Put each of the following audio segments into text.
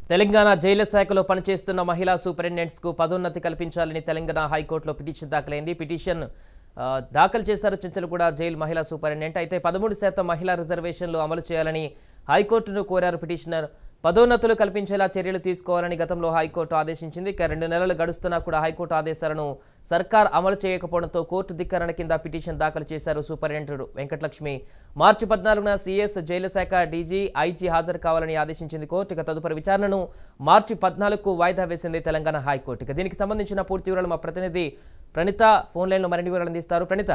తెలంగాణ జైళ్ల శాఖలో పనిచేస్తున్న మహిళా సూపరింటెండెంట్స్కు పదోన్నతి కల్పించాలని తెలంగాణ హైకోర్టులో పిటిషన్ దాఖలైంది పిటిషన్ ఆ, దాఖలు చేశారు చెంచలగూడ జైలు మహిళా సూపరింటెండెంట్ అయితే పదమూడు శాతం మహిళా రిజర్వేషన్లు అమలు చేయాలని హైకోర్టును కోరారు పిటిషనర్ పదోన్నతులు కల్పించేలా చర్యలు తీసుకోవాలని గతంలో హైకోర్టు ఆదేశించింది ఇక రెండు నెలలు గడుస్తున్నా కూడా హైకోర్టు ఆదేశాలను సర్కార్ అమలు చేయకపోవడంతో కోర్టు ధిక్కరణ కింద పిటిషన్ దాఖలు చేశారు సూపరింటెండెంట్ వెంకటలక్ష్మి మార్చి పద్నాలుగున సీఎస్ జైలు శాఖ డీజీ ఐజీ హాజరు కావాలని ఆదేశించింది కోర్టు ఇక తదుపరి విచారణను మార్చి పద్నాలుగుకు వాయిదా వేసింది తెలంగాణ హైకోర్టు ఇక దీనికి సంబంధించిన పూర్తి వివరాలు మా ప్రతినిధి ప్రణిత ఫోన్ లైన్లో మరిన్ని వివరాలు అందిస్తారు ప్రణిత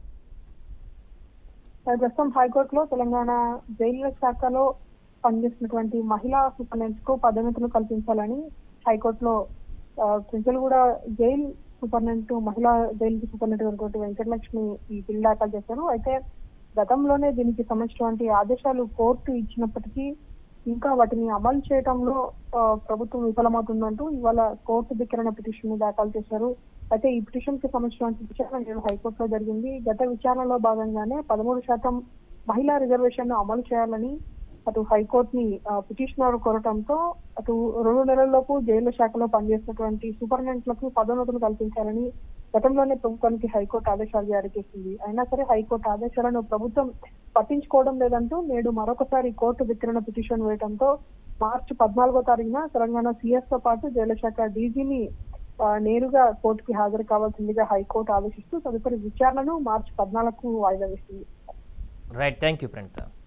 ప్రస్తుతం హైకోర్టులో తెలంగాణ జైళ్ల శాఖలో పనిచేస్తున్నటువంటి మహిళా సూపరింటెండెంట్స్ కు పదోన్నతులు కల్పించాలని హైకోర్టులో కూడా జైల్ సూపరింటెండెంట్ మహిళా జైలు సూపరింటెండెంట్ అయినటువంటి వెంకటలక్ష్మి ఈ బిల్ దాఖలు చేశారు అయితే గతంలోనే దీనికి సంబంధించినటువంటి ఆదేశాలు కోర్టు ఇచ్చినప్పటికీ ఇంకా వాటిని అమలు చేయడంలో ఆ, ప్రభుత్వం విఫలమవుతుందంటూ ఇవాళ కోర్టు ధిక్కరణ పిటిషన్ ని దాఖలు చేశారు అయితే ఈ పిటిషన్ కి సంబంధించినటువంటి విచారణ నేడు హైకోర్టులో జరిగింది గత విచారణలో భాగంగానే పదమూడు శాతం మహిళా రిజర్వేషన్ ను అమలు చేయాలని అటు హైకోర్టుని ఆ, పిటిషనర్ కోరటంతో అటు రెండు నెలల్లోపు జైళ్ల శాఖలో పనిచేసినటువంటి సూపరింటెండెంట్లకు పదోన్నతులు కల్పించాలని గతంలోనే ప్రభుత్వానికి హైకోర్టు ఆదేశాలు జారీ చేసింది అయినా సరే హైకోర్టు ఆదేశాలను ప్రభుత్వం పట్టించుకోవడం లేదంటూ నేడు మరొకసారి కోర్టు వితరణ పిటిషన్ వేయడంతో మార్చి పద్నాలుగో తారీఖున తెలంగాణ సీఎస్ తో పాటు జైళ్ల శాఖ డీజీని ఆ, నేరుగా కోర్టుకి హాజరు కావాల్సిందిగా హైకోర్టు ఆదేశిస్తూ తదుపరి విచారణను మార్చి పద్నాలుగు వాయిదా వేసింది రైట్ థ్యాంక్ యూ ప్రణిత